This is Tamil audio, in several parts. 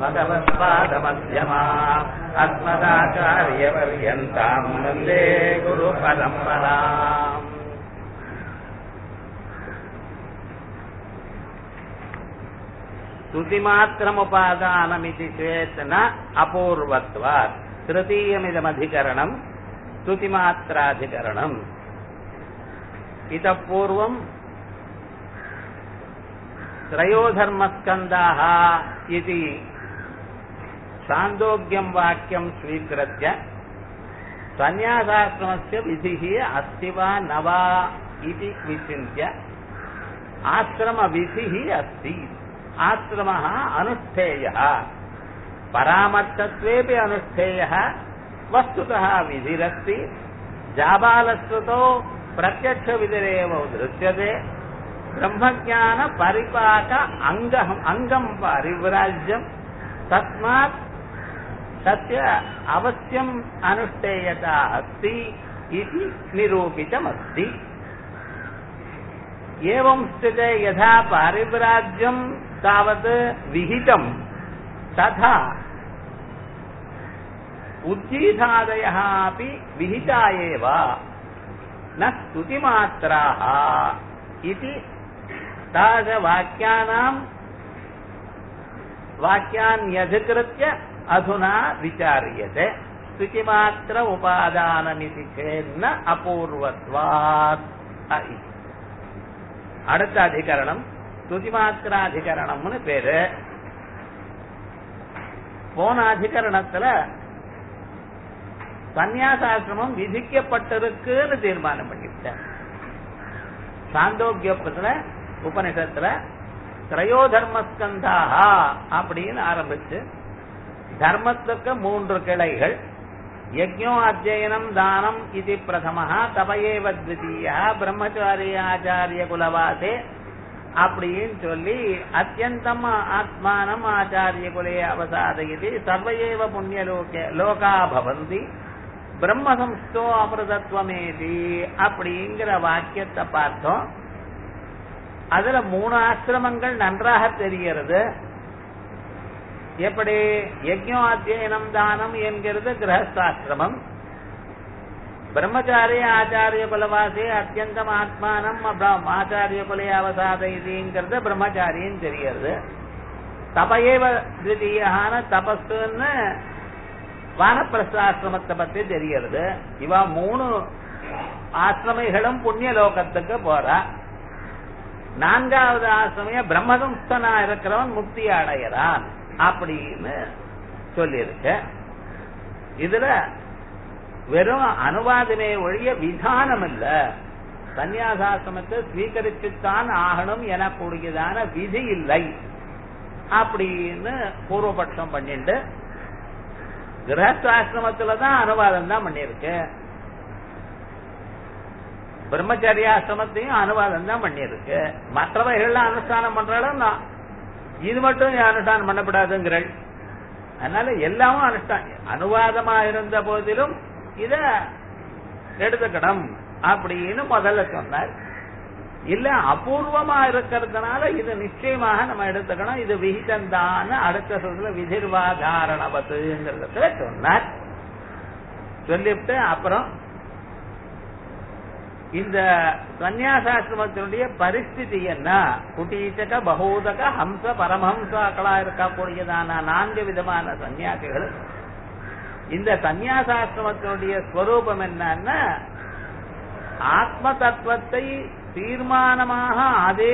भगवत्पादमध्यमा अस्मदाचार्यपर्यन्ताम् वन्दे गुरुपरम्पराम् स्तुतिमात्रमुपादानमिति चेत् न अपूर्वत्वात् तृतीयमिदमधिकरणम् स्तुतिमात्राधिकरणम् इतः पूर्वम् त्रयोधर्मस्कन्दाः इति छान्दोग्यम् वाक्यम् स्वीकृत्य सन्न्यासाश्रमस्य विधिः अस्ति वा न वा इति विचिन्त्य आश्रमविधिः अस्ति आश्रमः अनुष्ठेयः परामर्थत्वेऽपि अनुष्ठेयः वस्तुतः विधिरस्ति जाबालश्रुतो प्रत्यक्षविधिरेव दृश्यते ब्रह्मज्ञानपरिपाक अङ्गम् अङ्गम् परिव्राज्यम् तस्मात् तस्य अवश्यम् अनुष्ठेयता अस्ति इति निरूपितमस्ति एवं स्थिते यथा पारिव्राज्यम् तावत् विहितम् तथा उज्जीतादयः अपि विहिता एव न स्तुतिमात्राः इति तादृशवाक्यानाम् वाक्यान्यधिकृत्य अधुना विचार्यते स्तुतिमात्र उपादानमिति चेन्न अपूर्वत्वात् इति அடுத்த அதிகரணம் ஸ்துதிமாத்திராதிகரணம்னு பேரு போன அதிகரணத்துல சந்நியாசாசிரமம் விதிக்கப்பட்டிருக்குன்னு தீர்மானம் பண்ணிவிட்டேன் சாந்தோக்கியத்துல உபனிஷத்துல திரையோ தர்மஸ்கந்தாக அப்படின்னு ஆரம்பிச்சு தர்மத்துக்கு மூன்று கிளைகள் யஜ்ஞோ அத்தியனம் தானம் இது பிரதம தபையேவ த்விதீய பிரம்மச்சாரி ஆச்சாரிய குலவாசே அப்படின்னு சொல்லி அத்தியந்தம் ஆத்மானம் ஆச்சாரிய குலே அவசாதயதி சர்வையேவ புண்ணியலோக லோகா பவந்தி பிரம்மசம்ஸ்தோ அமிர்தத்வமேதி அப்படிங்கிற வாக்கியத்தை பார்த்தோம் அதுல மூணு ஆசிரமங்கள் நன்றாக தெரிகிறது எப்படி யஜ்ஞோ அத்தியனம் தானம் என்கிறது கிரகஸ்தாசிரமம் பிரம்மச்சாரி ஆச்சாரிய குலவாசி அத்தியந்தம் ஆத்மானம் ஆச்சாரிய குலே அவசாதைங்கிறது பிரம்மச்சாரின்னு தெரிகிறது தபையேவ திருத்தீயான தபஸ்ன்னு வானப்பிரஸ்தாசிரமத்தை பத்தி தெரிகிறது இவ மூணு ஆசிரமைகளும் புண்ணிய லோகத்துக்கு போறா நான்காவது ஆசிரமைய பிரம்மசம்ஸ்தனா இருக்கிறவன் முக்தி அடைகிறான் அப்படின்னு சொல்லியிருக்க இதுல வெறும் அனுவாதமே ஒழிய விதானம் இல்ல சந்நியாசாசிரமத்தை ஸ்வீகரிச்சுத்தான் ஆகணும் எனக்கூடியதான விதி இல்லை அப்படின்னு பூர்வபட்சம் பண்ணிட்டு கிரகஸ்தாசிரமத்துலதான் அனுவாதம் தான் பண்ணிருக்கு பிரம்மச்சரியாசிரமத்தையும் அனுவாதம் தான் பண்ணிருக்கு மற்றவைகள்லாம் அனுஷ்டானம் பண்றாலும் இது மட்டும் அனுஷ்டானம் பண்ணப்படாதுங்கிறள் அதனால எல்லாமும் அனுஷ்டானம் அனுவாதமா இருந்த போதிலும் இத எடுத்துக்கணும் அப்படின்னு முதல்ல சொன்னார் இல்ல அபூர்வமா இருக்கிறதுனால இது நிச்சயமாக நம்ம எடுத்துக்கணும் இது விகிதந்தான அடுத்த சொல்ல விதிர்வாதாரணவத்துங்கிறதுல சொன்னார் சொல்லிவிட்டு அப்புறம் இந்த சந்நியாசாசிரமத்தினுடைய பரிஸ்திதி என்ன குட்டீச்சக பகூதக ஹம்ச பரமஹம்சாக்களா இருக்கக்கூடியதான நான்கு விதமான சன்னியாசிகள் இந்த சந்நியாசாசிரமத்தினுடைய ஸ்வரூபம் என்னன்னா ஆத்ம தத்துவத்தை தீர்மானமாக அதே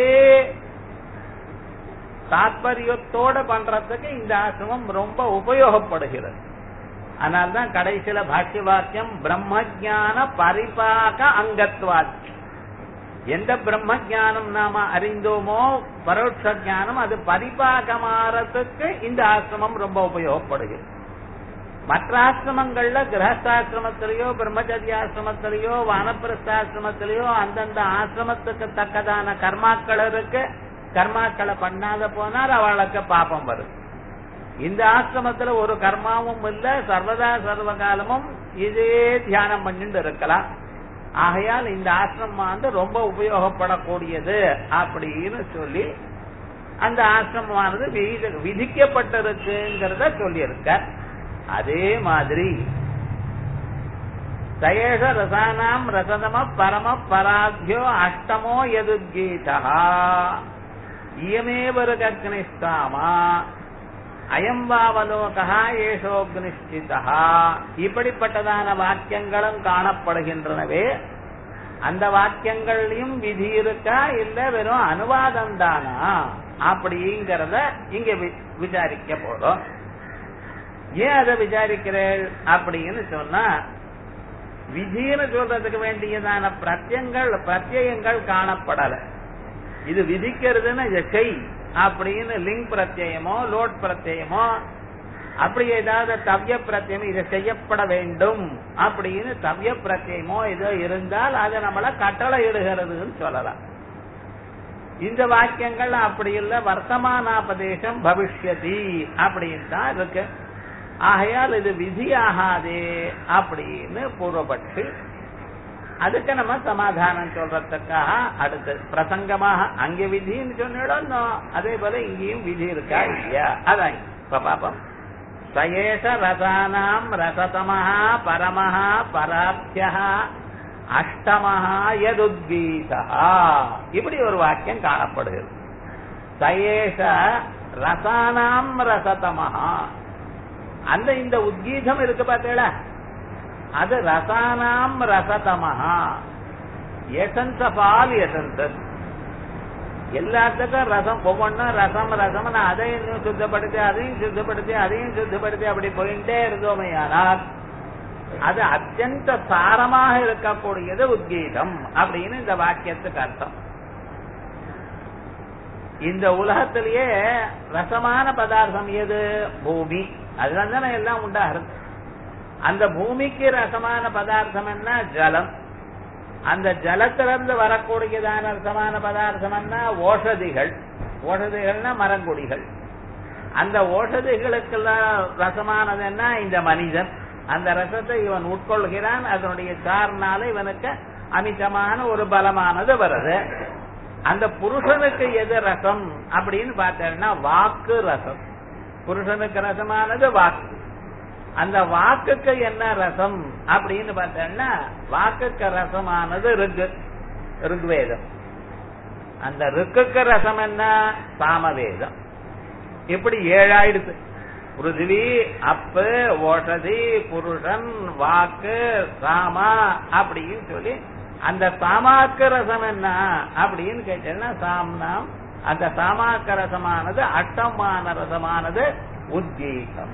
தாத்பரியத்தோட பண்றதுக்கு இந்த ஆசிரமம் ரொம்ப உபயோகப்படுகிறது அதனால்தான் கடைசியில பாஷ்ய வாக்கியம் பிரம்ம ஜான பரிபாக அங்கத்வாச்சு எந்த பிரம்ம ஜானம் நாம அறிந்தோமோ பரோட்ச ஜானம் அது பரிபாகமாறதுக்கு இந்த ஆசிரமம் ரொம்ப உபயோகப்படுகிறது மற்ற ஆசிரமங்கள்ல கிரகஸ்தாசிரமத்திலேயோ பிரம்மச்சரியாசிரமத்திலேயோ வானப்பிரஸ்தாசிரமத்திலேயோ அந்தந்த ஆசிரமத்துக்கு தக்கதான கர்மாக்கள் இருக்கு கர்மாக்களை பண்ணாத போனால் அவளுக்கு பாப்பம் வரும் இந்த ஆசிரமத்துல ஒரு கர்மாவும் இல்ல சர்வதா சர்வ காலமும் இதே தியானம் பண்ணிட்டு இருக்கலாம் ஆகையால் இந்த ஆசிரமம் வந்து ரொம்ப உபயோகப்படக்கூடியது அப்படின்னு சொல்லி அந்த ஆசிரமமானது விதி- விதிக்கப்பட்டிருக்குங்கிறத சொல்லியிருக்க அதே மாதிரி சயேஷ ரசானாம் ரசதம பரம பராத்யோ அஷ்டமோ எதுகீதா இயமேவ ரக்னிஷ்டாமா அயம் வாவலோகா ஏஷோக்னிஷ்டிதா இப்படிப்பட்டதான வாக்கியங்களும் காணப்படுகின்றனவே அந்த வாக்கியங்கள்லயும் விதி இருக்கா இல்ல வெறும் அனுவாதம் தானா அப்படிங்கறத இங்க வி- விசாரிக்க போறோம் ஏன் அதை விசாரிக்கிறேன் அப்படின்னு சொன்னா விதின்னு சொல்றதுக்கு வேண்டியதான பிரத்யங்கள் பிரத்யயங்கள் காணப்படல இது விதிக்கிறதுன்னு இதை செய் அப்படின்னு லிங்க் பிரத்யயமோ லோட் பிரத்யயமோ அப்படி ஏதாவது தவ்ய பிரத்யம் இதை செய்யப்பட வேண்டும் அப்படின்னு தவ்ய பிரத்யமோ ஏதோ இருந்தால் அது நம்மள கட்டளை இடுகிறதுன்னு சொல்லலாம் இந்த வாக்கியங்கள் அப்படி இல்ல வர்த்தமானாபதேசம் பவிஷ்யதி அப்படின்னு தான் இருக்கு ஆகையால் இது விதி ஆகாதே அப்படின்னு பூர்வபட்சி அதுக்கு நம்ம சமாதானம் சொல்றதுக்காக அடுத்து பிரசங்கமாக அங்க விதின்னு சொன்னிடும் அதே போல இங்கேயும் விதி இருக்கா இல்லையா அதான் இப்ப பாப்போம் சயேஷ ரசானாம் ரசதமஹா பரமஹா பராத்தியா அஷ்டமஹா யதுத்கீதா இப்படி ஒரு வாக்கியம் காணப்படுகிறது சயேஷ ரசானாம் ரசதமஹா அந்த இந்த உத்கீதம் இருக்கு பார்த்தீங்களா அது ரசானாம் ரசதமஹா எசன்ஸ் ஆஃப் ஆல் எசன்சஸ் எல்லாத்துக்கும் ரசம் ஒவ்வொன்றும் ரசம் ரசம் அதையும் சுத்தப்படுத்தி அதையும் சுத்தப்படுத்தி அதையும் சுத்தப்படுத்தி அப்படி போயிட்டே இருந்தோமே ஆனால் அது அத்தியந்த சாரமாக இருக்கக்கூடியது உத்கீதம் அப்படின்னு இந்த வாக்கியத்துக்கு அர்த்தம் இந்த உலகத்திலேயே ரசமான பதார்த்தம் எது பூமி அதுதான் தானே எல்லாம் உண்டாகிறது அந்த பூமிக்கு ரசமான பதார்த்தம் என்ன ஜலம் அந்த ஜலத்திலிருந்து வரக்கூடியதான ரசமான பதார்த்தம் என்ன ஓஷதிகள் ஓஷதிகள்னா மரங்கொடிகள் அந்த ஓஷதிகளுக்கெல்லாம் ரசமானது என்ன இந்த மனிதன் அந்த ரசத்தை இவன் உட்கொள்கிறான் அதனுடைய சார்னால இவனுக்கு அமிதமான ஒரு பலமானது வருது அந்த புருஷனுக்கு எது ரசம் அப்படின்னு பார்த்தேன்னா வாக்கு ரசம் புருஷனுக்கு ரசமானது வாக்கு அந்த வாக்குக்கு என்ன ரசம் அப்படின்னு பார்த்தேன்னா வாக்குக்கு ரசமானது ருக் ருக்வேதம் அந்த ருக்குக்கு ரசம் என்ன சாமவேதம் இப்படி ஏழாயிடுத்து பிருத்திவி அப்பு ஓஷதி புருஷன் வாக்கு சாமா அப்படின்னு சொல்லி அந்த சாமாக்கு ரசம் என்ன அப்படின்னு கேட்டேன்னா சாம்னாம் அந்த சாமாக்க ரசமானது அட்டமான ரசமானது உத்கீதம்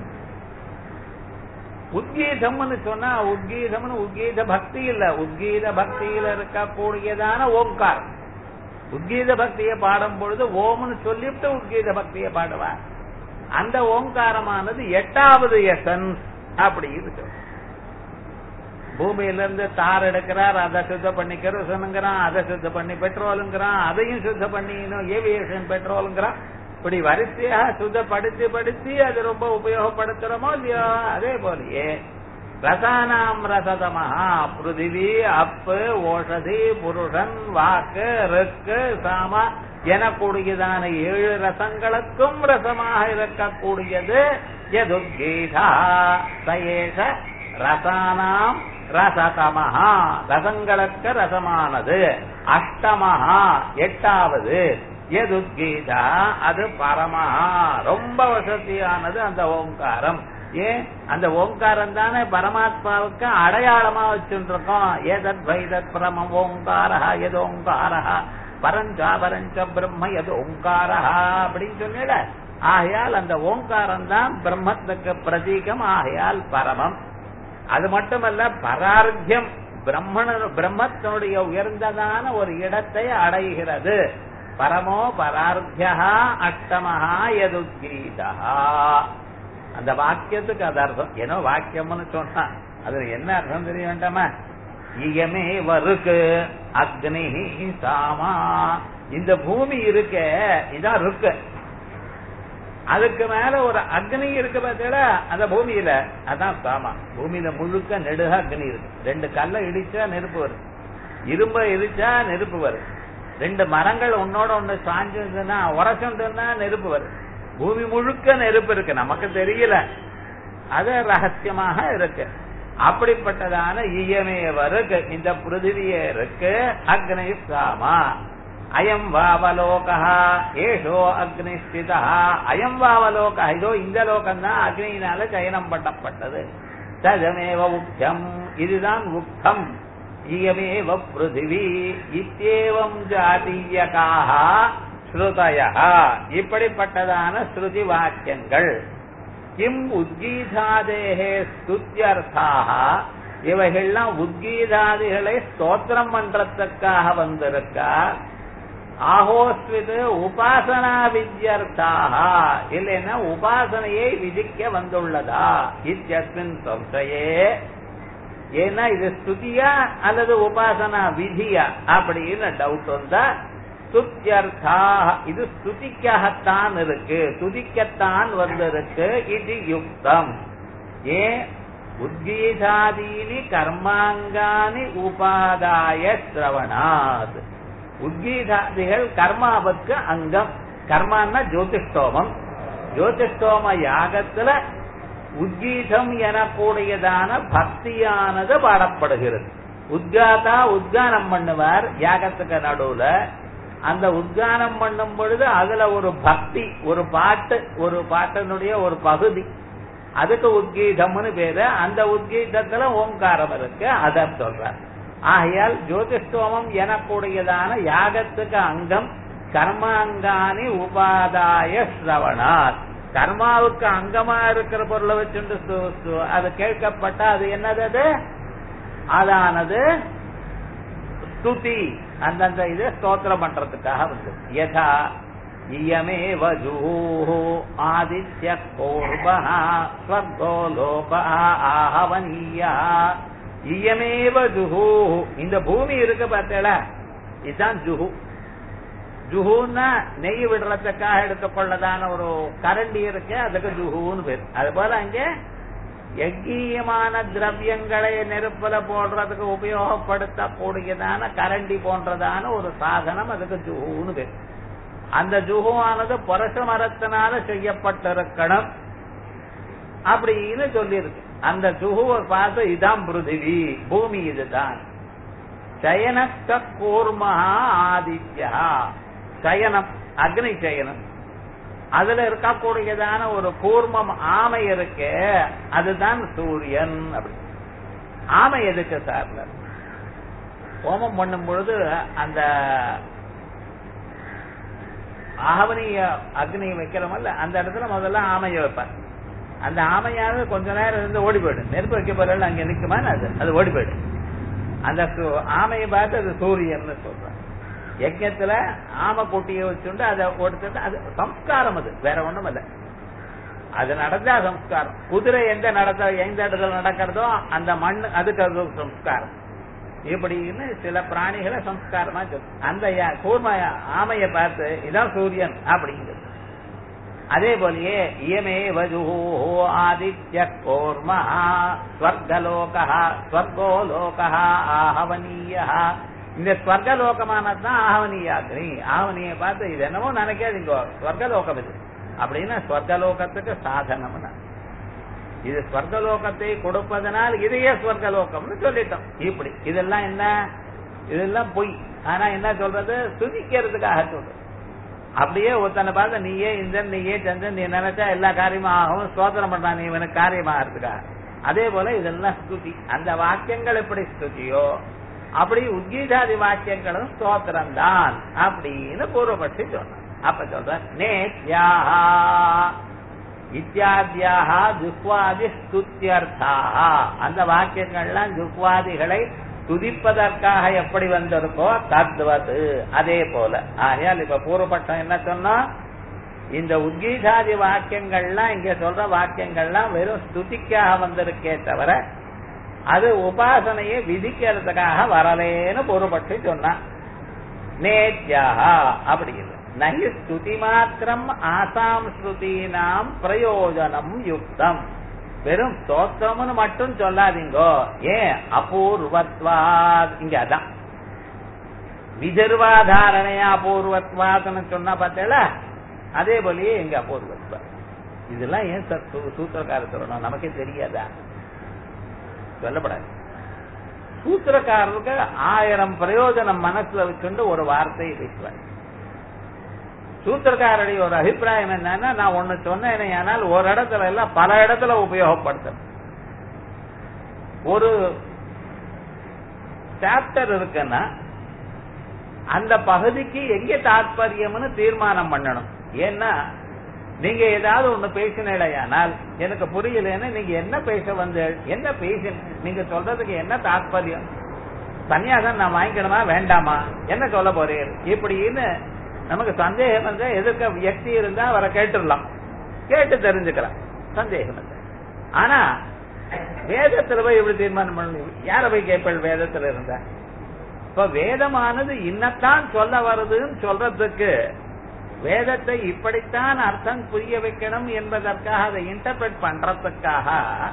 உத்கீதம்னு சொன்னா உத்கீதம்னு உத்கீத பக்தி இல்ல உத்கீத பக்தியில இருக்கக்கூடியதான ஓம்காரம் உத்கீத பக்தியை பாடும் பொழுது ஓம்னு சொல்லிவிட்டு உத்கீத பக்தியை பாடுவார் அந்த ஓங்காரமானது எட்டாவது எசன்ஸ் அப்படி இருக்கு பூமியில இருந்து தார் எடுக்கிறார் அதை சுத்த பண்ணி கெரோசனுங்கிறான் அதை சுத்த பண்ணி பெட்ரோலுங்கிறான் அதையும் சுத்த பண்ணி இன்னும் ஏவியேஷன் பெட்ரோலுங்கிறான் இப்படி வரிசையாக சுத்தப்படுத்தி படுத்தி அது ரொம்ப உபயோகப்படுத்துறோமோ இல்லையோ அதே போலயே ரசானாம் ரசதமஹா பிருதிவி அப்பு ஓஷதி புருஷன் வாக்கு ருக்கு சாமா எனக்கூடியதான ஏழு ரசங்களுக்கும் ரசமாக இருக்கக்கூடியது எதுகீதா சயேஷ ரசானாம் ரசதமஹா ரசங்களுக்கு ரசமானது அஷ்டமஹா எட்டாவது எதுகீதா அது பரமஹா ரொம்ப வசதியானது அந்த ஓங்காரம் ஏன் அந்த ஓங்காரம் தானே பரமாத்மாவுக்கு அடையாளமா வச்சுட்டு இருக்கோம் ஏதத் வைதத் பிரம ஓங்காரா எது ஓங்காரா பரஞ்சா பரஞ்ச பிரம்ம எது ஓங்காரா அப்படின்னு சொன்னேல ஆகையால் அந்த ஓங்காரம் தான் பிரம்மத்துக்கு பிரதீகம் ஆகையால் பரமம் அது மட்டுமல்ல பரார்த்தியம் பிரம்மண பிரம்மத்தினுடைய உயர்ந்ததான ஒரு இடத்தை அடைகிறது பரமோ பரார்த்தியா அஷ்டமஹா எதுகீதா அந்த வாக்கியத்துக்கு அது அர்த்தம் ஏன்னோ வாக்கியம்னு சொன்னா அதுல என்ன அர்த்தம் தெரிய வேண்டாமா இயமே வருக்கு அக்னி சாமா இந்த பூமி இருக்க இதான் இருக்கு அதுக்கு மேல ஒரு அக்னி இருக்கு பார்த்தீங்களா அந்த பூமியில அதான் சாமா பூமியில முழுக்க நெடுக அக்னி இருக்கு ரெண்டு கல்ல இடிச்சா நெருப்பு வரும் இரும்ப இடிச்சா நெருப்பு வரும் ரெண்டு மரங்கள் ஒன்னோட ஒண்ணு சாஞ்சிருந்ததுன்னா உரசுண்டுன்னா நெருப்பு வரும் பூமி முழுக்க நெருப்பு இருக்கு நமக்கு தெரியல அது ரகசியமாக இருக்கு அப்படிப்பட்டதான ஈயமே இருக்கு இந்த பிருத்திவியே இருக்கு அக்னி சாமா அயம் வாவலோகா ஏஷோ அக்னிஸ்திதா அயம் வாவலோக இதோ இந்த லோகம்தான் அக்னியினால சயனம் பண்ணப்பட்டது ததமேவ உக்தம் இதுதான் உக்தம் இயமேவ பிருத்திவி இத்தேவம் ஜாதீயகாக ஸ்ருதய இப்படிப்பட்டதான ஸ்ருதி வாக்கியங்கள் கிம் உத்கீதாதேகே ஸ்துத்தியர்த்தாக இவைகள்லாம் உத்கீதாதிகளை ஸ்தோத்திரம் பண்றதுக்காக வந்திருக்கா ஆஹோஸ்விது உபாசனா வித்யர்த்தாக இல்லைன்னா உபாசனையை விதிக்க வந்துள்ளதா இத்தியஸ்மின் சம்சயே ஏன்னா இது ஸ்துதியா அல்லது உபாசனா விதியா அப்படின்னு டவுட் வந்தா ஸ்துத்யர்த்தா இது ஸ்துதிக்காகத்தான் இருக்கு துதிக்கத்தான் வந்திருக்கு இது யுக்தம் ஏன் உத்கீதாதீனி கர்மாங்கானி உபாதாய சிரவணாத் உத்கீதாதிகள் கர்மாவுக்கு அங்கம் கர்மான்னா ஜோதிஷ்டோமம் ஜோதிஷ்டோம யாகத்துல உத்கீதம் எனக்கூடியதான பக்தியானது பாடப்படுகிறது உத்காதா உத்கானம் பண்ணுவார் யாகத்துக்கு நடுவுல அந்த உத்கானம் பண்ணும் பொழுது அதுல ஒரு பக்தி ஒரு பாட்டு ஒரு பாட்டினுடைய ஒரு பகுதி அதுக்கு உத்கீதம்னு பேரு அந்த உத்கீதத்துல ஓங்காரம் இருக்கு அத சொல்றார் ஆகையால் ஜோதிஷ்டோமம் எனக்கூடியதான யாகத்துக்கு அங்கம் கர்மாங்கானி உபாதாய ஸ்ரவணாத் கர்மாவுக்கு அங்கமா இருக்கிற பொருளை வச்சுட்டு அது கேட்கப்பட்ட அது என்னது அது அதானது ஸ்துதி அந்தந்த இது ஸ்தோத்திரம் பண்றதுக்காக வந்து யதா இயமே வஜூஹோ ஆதித்ய கோர்பா ஸ்வர்கோ லோபா ஆஹவனீயா இயமேவ ஜுஹூ இந்த பூமி இருக்கு பார்த்தல இதுதான் ஜுஹு ஜுஹூன்னா நெய் விடுறதுக்காக எடுத்துக்கொள்ளதான ஒரு கரண்டி இருக்கு அதுக்கு ஜுஹூன்னு பேர் அது போல அங்கே யஜ்யமான திரவியங்களை நெருப்புல போடுறதுக்கு உபயோகப்படுத்தக்கூடியதான கரண்டி போன்றதான ஒரு சாதனம் அதுக்கு ஜுஹூன்னு பேர் அந்த ஜுஹுவானது புரச மரத்தினால செய்யப்பட்டிருக்கணும் அப்படின்னு சொல்லியிருக்கு அந்த ஜுஹுவை பார்த்து இதான் பிருத்திவி பூமி இதுதான் சயனஸ்த கூர்மஹா ஆதித்யா சயனம் அக்னி சயனம் அதுல இருக்கக்கூடியதான ஒரு கூர்மம் ஆமை இருக்கு அதுதான் சூரியன் அப்படி ஆமை எதுக்கு சார் ஹோமம் பண்ணும் பொழுது அந்த ஆவணிய அக்னி வைக்கிறோமல்ல அந்த இடத்துல முதல்ல ஆமையை வைப்பார் அந்த ஆமையாவது கொஞ்ச நேரம் இருந்து ஓடி போயிடும் நெருப்பு வைக்க போறல அங்க நிக்குமா அது அது ஓடி போயிடும் அந்த ஆமையை பார்த்து அது சூரியன் சொல்றாங்க யஜ்யத்துல ஆமை குட்டியை வச்சுண்டு அதை கொடுத்துட்டு அது சம்ஸ்காரம் அது வேற ஒண்ணும் இல்ல அது நடந்தா சம்ஸ்காரம் குதிரை எந்த நடத்த எந்த இடத்துல நடக்கிறதோ அந்த மண் அதுக்கு அது சம்ஸ்காரம் இப்படின்னு சில பிராணிகளை சம்ஸ்காரமா சொல்லு அந்த கூர்ம ஆமையை பார்த்து இதான் சூரியன் அப்படிங்கிறது அதே போலயே இயமே வஜுஹோ ஆதித்ய கோர்ம ஸ்வர்கலோகா ஸ்வர்கோ லோகா ஆஹவனீய இந்த ஸ்வர்கலோகமானதுதான் ஆஹவனீய அக்னி ஆஹவனியை பார்த்து இது என்னமோ நினைக்காதீங்க ஸ்வர்கலோகம் இது அப்படின்னா ஸ்வர்கலோகத்துக்கு சாதனம்னா இது ஸ்வர்கலோகத்தை கொடுப்பதனால் இதையே ஸ்வர்கலோகம்னு சொல்லிட்டோம் இப்படி இதெல்லாம் என்ன இதெல்லாம் பொய் ஆனா என்ன சொல்றது சுதிக்கிறதுக்காக சொல்றது அப்படியே ஒருத்தனை பார்த்து நீயே இந்த நீயே சந்திரன் நீ நினைச்சா எல்லா காரியமும் ஆகும் ஸ்தோத்திரம் பண்றான் நீ இவனுக்கு காரியமாகிறதுக்காக அதே போல இதெல்லாம் ஸ்துதி அந்த வாக்கியங்கள் எப்படி ஸ்துதியோ அப்படி உத்கீதாதி வாக்கியங்களும் ஸ்தோத்திரம் தான் அப்படின்னு பூர்வபட்சி சொன்னான் அப்ப சொல்ற நேத்யாஹா இத்தியாத்தியாக ஜுக்வாதி ஸ்துத்தியர்த்தாக அந்த வாக்கியங்கள்லாம் ஜுக்வாதிகளை துதிப்பதற்காக எப்படி வந்திருக்கோ தத்துவது அதே போல ஆகையால் இப்ப பூர்வப்பட்டம் என்ன சொன்னா இந்த உத்கீதாதி வாக்கியங்கள்லாம் இங்க சொல்ற வாக்கியங்கள்லாம் வெறும் ஸ்துதிக்காக வந்திருக்கே தவிர அது உபாசனையை விதிக்கிறதுக்காக வரலேன்னு பூர்வப்பட்டு சொன்னான் நேத்யாக அப்படி இல்லை நகி ஸ்துதி மாத்திரம் ஆசாம் ஸ்ருதீனாம் பிரயோஜனம் யுக்தம் வெறும் ஸ்தோத்திரம்னு மட்டும் சொல்லாதீங்கோ ஏன் அபூர்வத்வா இங்க அதான் விதர்வாதாரணையா அபூர்வத்வாசன சொன்னா பார்த்தேல அதே போலயே எங்க அபூர்வத்வா இதெல்லாம் ஏன் சார் சூ- சூத்திரக்காரர் சொல்லணும் நமக்கே தெரியாதா சொல்லப்படாது சூத்திரக்காரருக்கு ஆயிரம் பிரயோஜனம் மனசுல வச்சுண்டு ஒரு வார்த்தையை பேசுவார் சூத்திரக்காரருடைய ஒரு அபிப்பிராயம் என்னன்னா நான் ஒண்ணு சொன்னேனே ஆனால் ஒரு இடத்துல எல்லாம் பல இடத்துல உபயோகப்படுத்தணும் ஒரு சாப்டர் இருக்குன்னா அந்த பகுதிக்கு எங்க தாத்பரியம்னு தீர்மானம் பண்ணணும் ஏன்னா நீங்க ஏதாவது ஒண்ணு பேசினேடையானால் எனக்கு புரியலன்னு நீங்க என்ன பேச வந்து என்ன பேச நீங்க சொல்றதுக்கு என்ன தாத்பரியம் சன்னியாசம் நான் வாங்கிக்கணுமா வேண்டாமா என்ன சொல்ல போறீர் இப்படின்னு நமக்கு சந்தேகம் வந்து எதிர்க்க வியக்தி இருந்தா அவரை கேட்டுடலாம் கேட்டு தெரிஞ்சுக்கலாம் சந்தேகம் இல்லை ஆனா வேதத்துல போய் எப்படி தீர்மானம் பண்ணணும் யார போய் கேட்பள் வேதத்துல இருந்தா இப்ப வேதமானது இன்னத்தான் சொல்ல வருதுன்னு சொல்றதுக்கு வேதத்தை இப்படித்தான் அர்த்தம் புரிய வைக்கணும் என்பதற்காக அதை இன்டர்பிரட் பண்றதுக்காக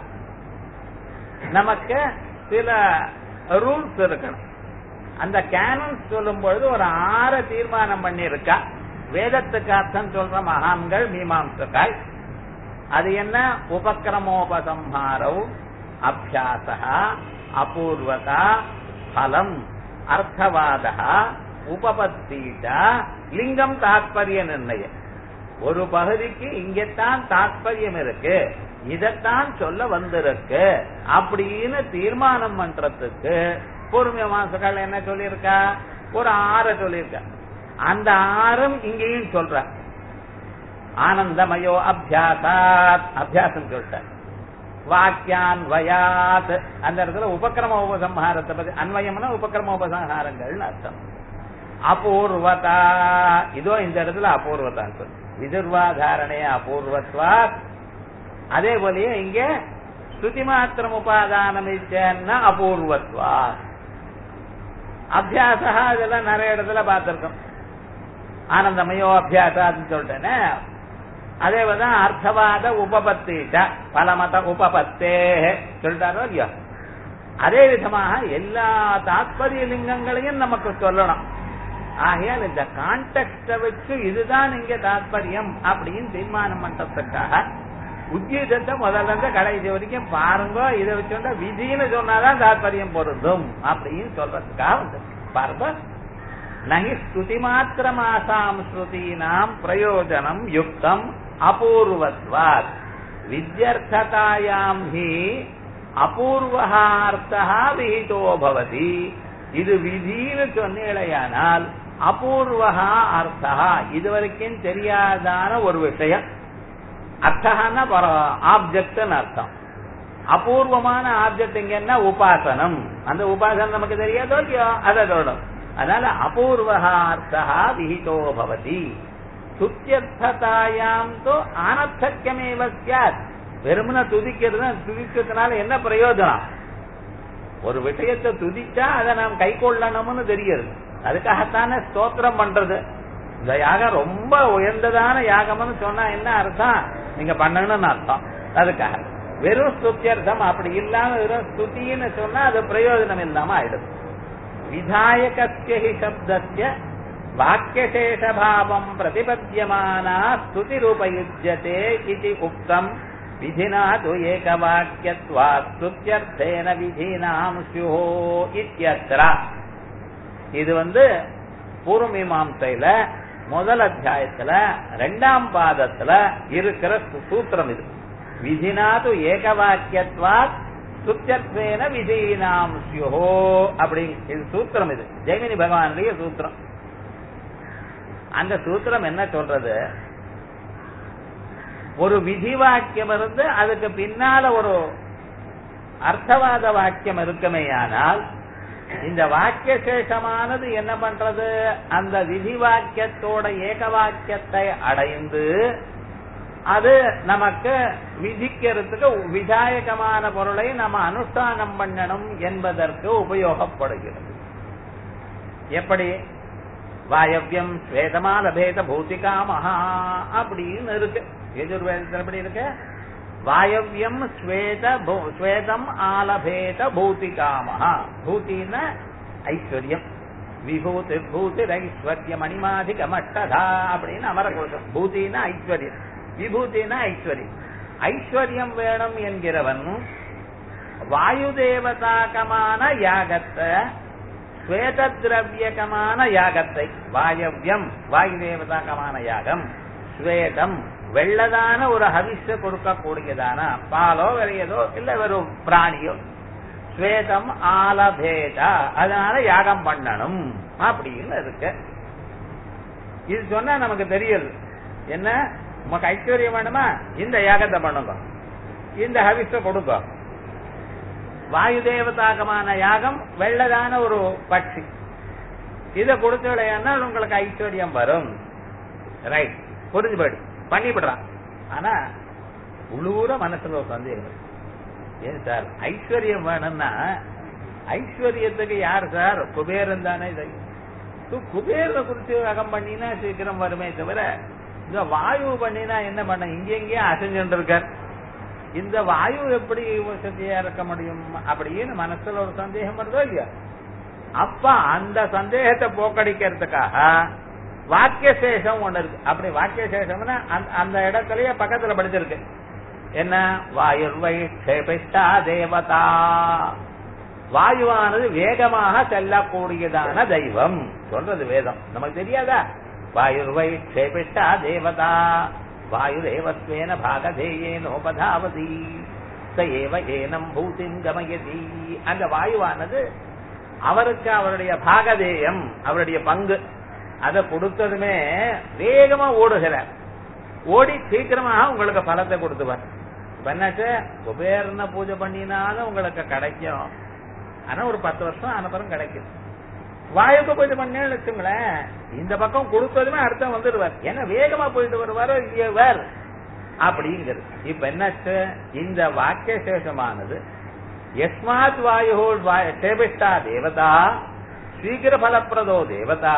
நமக்கு சில ரூல்ஸ் இருக்கணும் அந்த கேனன்ஸ் சொல்லும் பொழுது ஒரு ஆறு தீர்மானம் பண்ணி இருக்கா வேதத்துக்கு அர்த்தம் சொல்ற மகான்கள் மீமாம்சகாய் அது என்ன உபக்கிரமோபசம்ஹாரவ் அபியாசா அபூர்வதா பலம் அர்த்தவாதா உபபத்தீட்ட லிங்கம் தாத்பரிய நிர்ணயம் ஒரு பகுதிக்கு இங்கத்தான் தாத்பரியம் இருக்கு இதத்தான் சொல்ல வந்திருக்கு அப்படின்னு தீர்மானம் பண்றதுக்கு பூர்வ மாசங்கள் என்ன சொல்லியிருக்கா ஒரு ஆறை சொல்லியிருக்கா அந்த ஆறும் இங்கேயும் சொல்ற ஆனந்தமயோ அபியாசாத் அபியாசம் சொல்லிட்டார் வாக்கியான் வயாத் அந்த இடத்துல உபக்கிரம உபசம்ஹாரத்தை பத்தி அன்வயம்னா உபக்கிரம உபசம்ஹாரங்கள்னு அர்த்தம் அபூர்வதா இதோ இந்த இடத்துல அபூர்வதான் சொல்லு விதுர்வாதாரணே அபூர்வத்வா அதே போலயே இங்க ஸ்ருதி மாத்திரம் உபாதானம் இச்சன்னா அபூர்வத்வா அபியாசா இதெல்லாம் நிறைய இடத்துல பார்த்திருக்கோம் ஆனந்தமயோ அபியாசான்னு சொல்லிட்டேனே அதே போலதான் அர்த்தவாத உபபத்தீட்ட பலமத உபபத்தே சொல்லிட்டாரோ இல்லையோ அதே விதமாக எல்லா தாத்பரிய லிங்கங்களையும் நமக்கு சொல்லணும் ஆகையால் இந்த கான்டெக்ட வச்சு இதுதான் இங்க தாத்பரியம் அப்படின்னு தீர்மானம் பண்றதுக்காக உத்கீதத்தை முதல்ல இருந்து கடைசி வரைக்கும் பாருங்க இதை வச்சுட்டா விதின்னு சொன்னாதான் தாத்பரியம் பொருந்தும் அப்படின்னு சொல்றதுக்காக வந்து பாருங்க நகி ஸ்ருதி மாத்திரமாசாம் ஸ்ருதீனாம் பிரயோஜனம் யுக்தம் அபூர்வத்வாத் வித்யர்த்ததாயாம் ஹி அபூர்வஹார்த்தா விஹிதோ பவதி இது விதின்னு சொன்னேடையானால் அபூர்வஹா அர்த்தா இதுவரைக்கும் தெரியாதான ஒரு விஷயம் அர்த்தகான ஆப்ஜெக்ட்னு அர்த்தம் அபூர்வமான ஆப்ஜெக்ட் இங்கன்னா உபாசனம் அந்த உபாசனம் நமக்கு தெரியாதோ இல்லையோ அதை சொல்லணும் அதனால அபூர்வஹா அர்த்தா விஹிதோ பவதி சுத்தியர்த்ததாயாம் தோ ஆனர்த்தக்கியமேவ சியாத் வெறுமன துதிக்கிறது துதிக்கிறதுனால என்ன பிரயோஜனம் ஒரு விஷயத்தை துதிச்சா அதை நாம் கை கொள்ளணும்னு தெரியுது அதுக்காகத்தானே ஸ்தோத்திரம் பண்றது இந்த யாகம் ரொம்ப உயர்ந்ததான யாகம்னு சொன்னா என்ன அர்த்தம் நீங்க பண்ணணும்னு அர்த்தம் அதுக்காக வெறும் ஸ்துத்தியர்த்தம் அப்படி இல்லாம வெறும் ஸ்துதின்னு சொன்னா அது பிரயோஜனம் இல்லாம ஆயிடும் விதாயகஸ்ய ஹி சப்தஸ்ய வாக்கியசேஷபாவம் பிரதிபத்தியமானா ஸ்துதிருபயுஜ்யதே இது உக்தம் விதினா து ஏகவாக்கியத்வா ஸ்துத்யர்த்தேன விதீனாம் ஸ்யுஹோ இத்யத்ரா இது வந்து பூர்வமீமாம்சையில முதல் அத்தியாயத்துல ரெண்டாம் பாதத்துல இருக்கிற சு- சூத்திரம் இது விதினாது ஏகவாக்கியத்வா சுத்தியத்வேன விதீனாம் ஸ்யுஹோ அப்படி இது சூத்திரம் இது ஜெய்மினி பகவானுடைய சூத்திரம் அந்த சூத்திரம் என்ன சொல்றது ஒரு விதி வாக்கியம் இருந்து அதுக்கு பின்னால ஒரு அர்த்தவாத வாக்கியம் இருக்குமேயானால் இந்த வாக்கிய சேஷமானது என்ன பண்றது அந்த விதி வாக்கியத்தோட ஏக வாக்கியத்தை அடைந்து அது நமக்கு விதிக்கிறதுக்கு விதாயகமான பொருளை நம்ம அனுஷ்டானம் பண்ணணும் என்பதற்கு உபயோகப்படுகிறது எப்படி வாயவ்யம் ஸ்வேதமாலபேத பூதிகா மகா அப்படின்னு இருக்கு எஜுர்வேதத்தில் எப்படி இருக்கு வாயவ்யம் ஸ்வேத பூ- ஸ்வேதம் ஆலபேத பூதிகாமஹா பூத்தின்னா ஐஸ்வர்யம் விபூதி பூதி ஐஸ்வர்ய மணிமாதிக மட்டதா அப்படின்னு அமர கோஷம் பூத்தினா ஐஸ்வர்யம் விபூதினா ஐஸ்வர்யம் ஐஸ்வர்யம் வேணும் என்கிறவன் வாயு தேவதாகமான யாகத்தை ஸ்வேத திரவியகமான யாகத்தை வாயவ்யம் வாயு தேவதாகமான யாகம் ஸ்வேதம் வெள்ளதான ஒரு ஹவிஷ கொடுக்கக்கூடியதான பாலோ வேற ஏதோ இல்ல வெறும் பிராணியோ ஸ்வேதம் ஆலபேதா அதனால யாகம் பண்ணணும் அப்படின்னு இருக்கு இது சொன்னா நமக்கு தெரியுது என்ன உமக்கு ஐஸ்வர்யம் வேணுமா இந்த யாகத்தை பண்ணுங்க இந்த ஹவிஷ கொடுங்க வாயு தேவதாகமான யாகம் வெள்ளதான ஒரு பட்சி இதை கொடுத்தலையானா உங்களுக்கு ஐஸ்வர்யம் வரும் ரைட் புரிஞ்சு போயிடு பண்ணிவிடுறான் ஆனா உள்ளூர மனசுல ஒரு சந்தேகம் இருக்கு. ஏன் சார் ஐஸ்வர்யம் வேணும்னா ஐஸ்வர்யத்துக்கு யார் சார் குபேரன் தானே இதை குபேரனை குறிச்சு அகம் பண்ணினா சீக்கிரம் வருமே தவிர இந்த வாயு பண்ணினா என்ன பண்ண இங்க எங்கேயும் அசைஞ்சுட்டு இருக்கார் இந்த வாயு எப்படி வசதியா இருக்க முடியும் அப்படின்னு மனசுல ஒரு சந்தேகம் வருதோ இல்லையா அப்ப அந்த சந்தேகத்தை போக்கடிக்கிறதுக்காக வாக்கிய சேஷம் ஒண்ணு இருக்கு அப்படி வாக்கிய சேஷம்னா அந்த- அந்த இடத்துலயே பக்கத்துல படிச்சிருக்கு என்ன வாயுர்வை க்ஷேபிஷ்டா தேவதா வாயுவானது வேகமாக செல்லக்கூடியதான தெய்வம் சொல்றது வேதம் நமக்கு தெரியாதா வாயுர்வை க்ஷேபிஷ்டா தேவதா வாயு தேவத்வேன பாகதேயேனோபதாவதி ச ஏவ ஏனம் பூதிம் கமயதி அந்த வாயுவானது அவருக்கு அவருடைய பாகதேயம் அவருடைய பங்கு அதை கொடுத்ததுமே வேகமா ஓடுகிறார் ஓடி சீக்கிரமாக உங்களுக்கு பலத்தை கொடுத்துவார் இப்ப என்னாச்சு குபேரனை பூஜை பண்ணினாலும் உங்களுக்கு கிடைக்கும் ஆனா ஒரு பத்து வருஷம் அனுப்புறம் கிடைக்கும் வாயுக்கு பூஜை பண்ணேன்னு வச்சுங்களேன் இந்த பக்கம் கொடுத்ததுமே அடுத்த வந்துடுவார் ஏன்னா வேகமா போயிட்டு வருவாரோ இல்லையவர் அப்படிங்கிறது இப்ப என்னாச்சு இந்த வாக்கிய சேஷமானது யஸ்மாத் வாயு சேபிஷ்டா தேவதா சீக்கிர பலப்பிரதோ தேவதா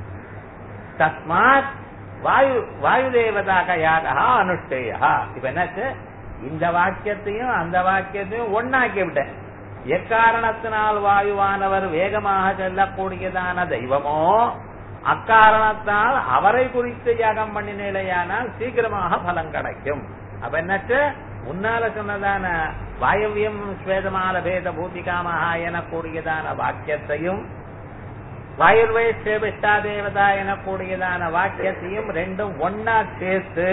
தஸ்மாத் வாயு வாயு தேவதாக யாகா அனுஷ்டேயா இப்ப என்னாச்சு இந்த வாக்கியத்தையும் அந்த வாக்கியத்தையும் ஒன்னாக்கி விட்டேன் எக்காரணத்தினால் வாயுவானவர் வேகமாக செல்லக்கூடியதான தெய்வமோ அக்காரணத்தால் அவரை குறித்து யாகம் பண்ணினேலையானால் சீக்கிரமாக பலம் கிடைக்கும் அப்ப என்னாச்சு முன்னால சொன்னதான வாயவியம் ஸ்வேதமால பேத பூதிகாமஹா எனக்கூடியதான வாக்கியத்தையும் வாயுர்வை சேபிஷ்டா தேவதா எனக்கூடியதான வாக்கியத்தையும் ரெண்டும் ஒன்னா சேர்த்து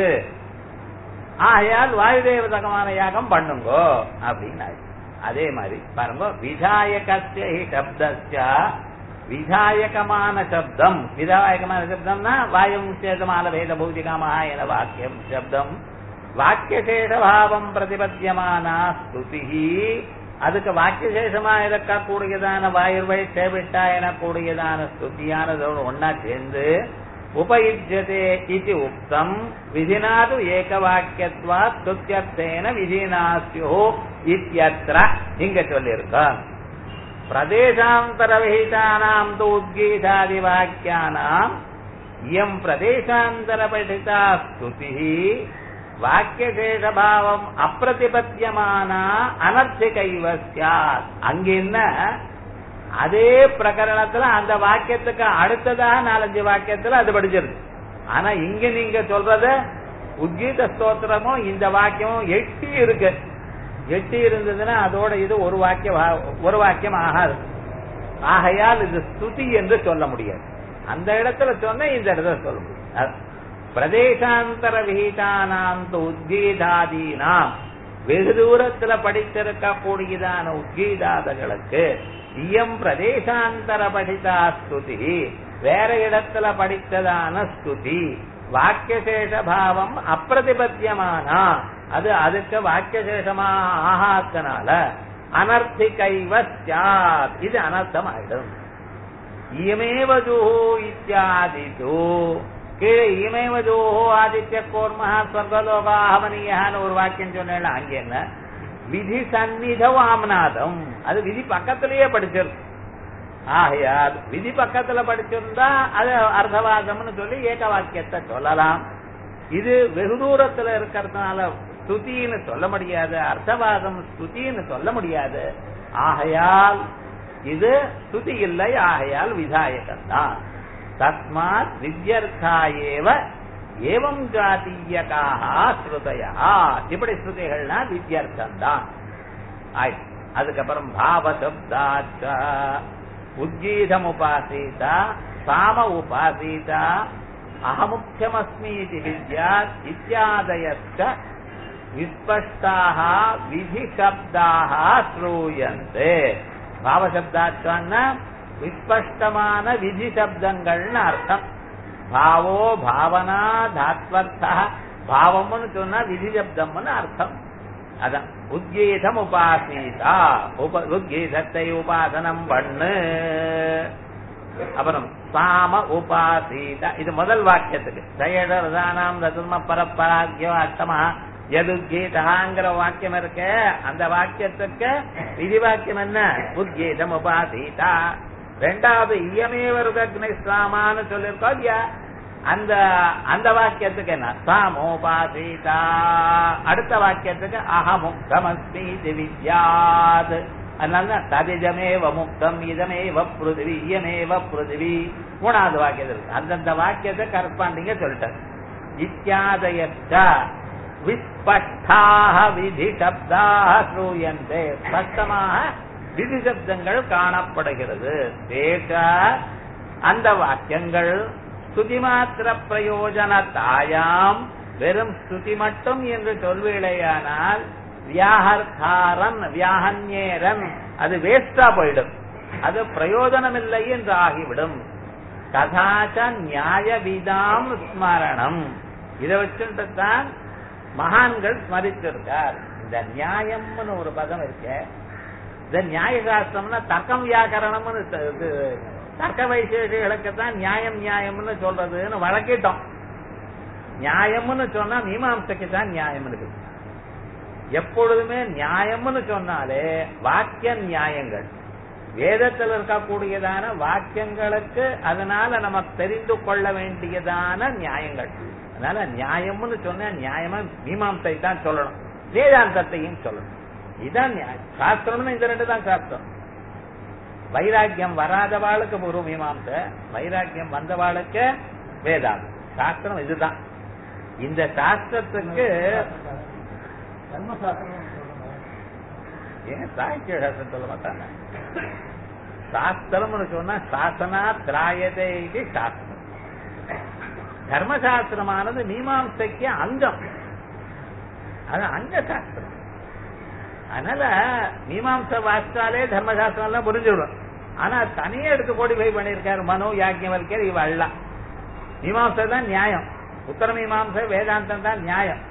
ஆகையால் வாயு தேவதகமான யாகம் பண்ணுங்கோ அப்படின்னு அதே மாதிரி பாருங்க விதாயகஸ்ய ஹி சப்தஸ்ய விதாயகமான சப்தம் விதாயகமான சப்தம்னா வாயும் சேதமான வேத பௌதிகமா என வாக்கியம் சப்தம் வாக்கியசேஷ பாவம் பிரதிபத்தியமானா ஸ்துதி அதுக்கு வாக்கியசேஷமா இருக்கக்கூடியதான வாயுர்வை சேவிட்டா எனக்கூடியதான ஸ்துதியானதோடு ஒன்னா சேர்ந்து உபயுஜ்யதே இது உக்தம் விதினாது ஏகவாக்கியத்வா ஸ்துத்தியர்த்தேன விதினாஸ்யோ இத்தியத்ர இங்க சொல்லியிருக்கான் பிரதேசாந்தரவிஹிதானாம் து உத்கீதாதி வாக்கியானாம் இயம் பிரதேசாந்தரபடிதா ஸ்துதி வாக்கியசேஷபாவம் அப்பிரதிபத்தியமானா அனர்த்திகைவ சாத் அங்க என்ன அதே பிரகரணத்துல அந்த வாக்கியத்துக்கு அடுத்ததாக நாலஞ்சு வாக்கியத்துல அது படிச்சிருது ஆனா இங்க நீங்க சொல்றது உத்கீத ஸ்தோத்திரமும் இந்த வாக்கியமும் எட்டி இருக்கு எட்டி இருந்ததுன்னா அதோட இது ஒரு வாக்கியம் ஆ- ஒரு வாக்கியம் ஆகாது ஆகையால் இது ஸ்துதி என்று சொல்ல முடியாது அந்த இடத்துல சொன்ன இந்த இடத்துல சொல்ல முடியும் அது பிரதேசாந்தர விகிதானாம் து உத்கீதாதீனாம் வெகு தூரத்துல படித்திருக்க கூடியதான உத்கீதாதங்களுக்கு இயம் பிரதேசாந்தர படிதா ஸ்துதி வேற இடத்துல படித்ததான ஸ்துதி வாக்கியசேஷ பாவம் அப்பிரதிபத்தியமானா அது அதுக்கு வாக்கியசேஷமாக ஆகாத்தனால அனர்த்திகைவ சாத் இது அனர்த்தம் ஆயிடும் இயமேவ ஜூஹோ இத்தியாதி கீழே இயமேவ ஜூஹோ ஆதித்ய கோர்மஹா ஸ்வர்கலோகா ஆகமனியான்னு ஒரு வாக்கியம் சொன்னேன் அங்க என்ன விதி சந்நித வாமநாதம் அது விதி பக்கத்திலேயே படிச்சிருக்கு ஆகையால் விதி பக்கத்துல படிச்சிருந்தா அது அர்த்தவாதம்னு சொல்லி ஏக வாக்கியத்தை சொல்லலாம் இது வெகு தூரத்துல இருக்கிறதுனால ஸ்துதின்னு சொல்ல முடியாது அர்த்தவாதம் ஸ்துதின்னு சொல்ல முடியாது ஆகையால் இது ஸ்துதி இல்லை ஆகையால் விதாயகம் தான் தஸ்மாத் வித்யர்த்தாயேவ ஏவம் ஜாத்தீயகாக ஸ்ருதயா இப்படி ஸ்ருதிகள்னா வித்யர்த்தம் தான் ஆயிடுச்சு அதுக்கப்புறம் பாவசப்தாச்ச உத்கீதம் உபாசீதா சாம உபாசீதா அகமுக்கியமஸ்மி இது வித்யா இத்தியாதயச்ச விஸ்பஷ்டாக விதி சப்தாக ஸ்ரூயந்தே பாவசப்தாச்சான்னா விஸ்பஷ்டமான விதி சப்தங்கள்னு அர்த்தம் பாவோ பாவனா தாத்வர்த்தா பாவம்னு சொன்னா விதி சப்தம்னு அர்த்தம் அதான் உத்கீதம் உபாசீதா உப உத்கீதத்தை உபாசனம் பண்ணு அப்புறம் சாம உபாசீதா இது முதல் வாக்கியத்துக்கு ஜயடர்தானாம் ததும பரப்பராக்கியோ அஷ்டமா எதுகீதாங்கிற வாக்கியம் இருக்க அந்த வாக்கியத்துக்கு விதி வாக்கியம் என்ன உத்கீதம் உபாசீதா ரெண்டாவது இயமேவ ருகக்னிஸ்லாமான்னு சொல்லியிருக்கோம் இல்லையா அந்த அந்த வாக்கியத்துக்கு என்ன சாமோபாசீதா அடுத்த வாக்கியத்துக்கு அகமுக்தமஸ்மி வித்யாத் அதனால ததிஜமேவ முக்தம் இதமேவ பிருதிவி இயமேவ பிருதிவி மூணாவது வாக்கியத்தில் அந்தந்த வாக்கியத்தை கரஸ்பாண்டிங்க சொல்லிட்டார் இத்தியாதயச்ச விஸ்பஷ்டாக விதி சப்தாக ஸ்ரூயந்தே ஸ்பஷ்டமாக விதி சப்தங்கள் காணப்படுகிறது தேச அந்த வாக்கியங்கள் ஸ்துதி மாத்திர பிரயோஜனத்தாயாம் வெறும் ஸ்துதி மட்டும் என்று சொல்வேளையானால் வியாகர்த்தாரன் வியாகன்யேரன் அது வேஸ்டா போயிடும் அது பிரயோஜனம் இல்லை என்று ஆகிவிடும் கதாச்ச நியாய விதாம் ஸ்மரணம் இதை வச்சுட்டு தான் மகான்கள் ஸ்மரிச்சிருக்கார் இந்த நியாயம்னு ஒரு பதம் இருக்கு இந்த நியாய சாஸ்திரம்னா தர்க்கம் வியாக்கரணம்னு இது தர்க்க வைசேஷிகளுக்கு தான் நியாயம் நியாயம்னு சொல்றதுன்னு வழக்கிட்டோம் நியாயம்னு சொன்னா மீமாம்சைக்கு தான் நியாயம் இருக்குது எப்பொழுதுமே நியாயம்னு சொன்னாலே வாக்கிய நியாயங்கள் வேதத்தில் இருக்கக்கூடியதான வாக்கியங்களுக்கு அதனால நம்ம தெரிந்து கொள்ள வேண்டியதான நியாயங்கள் அதனால நியாயம்னு சொன்னா நியாயமா மீமாம்சை தான் சொல்லணும் வேதாந்தத்தையும் சொல்லணும் இதுதான் நியாயம் சாஸ்திரம்னு இந்த ரெண்டு தான் சாஸ்திரம் வைராக்கியம் வராதவாளுக்கு பூர்வ மீமாம்ச வைராக்கியம் வந்தவாளுக்கு வேதாந்தம் சாஸ்திரம் இதுதான் இந்த சாஸ்திரத்துக்கு ஏன் சாகித்ய சாஸ்திரம் சொல்ல மாட்டாங்க சாஸ்திரம்னு சொன்னா சாசனா திராயதே இது சாஸ்திரம் தர்மசாஸ்திரமானது மீமாம்சைக்கு அங்கம் அது அங்க சாஸ்திரம் அதனால மீமாம்ச வாசிச்சாலே தர்மசாஸ்திரம் எல்லாம் புரிஞ்சுவிடும் ஆனா தனியே எடுத்து போடி போய் பண்ணிருக்காரு மனு யாக்கியவல்கர் இவ எல்லாம் மீமாம்சை தான் நியாயம் உத்தர மீமாம்சை வேதாந்தம் தான் நியாயம்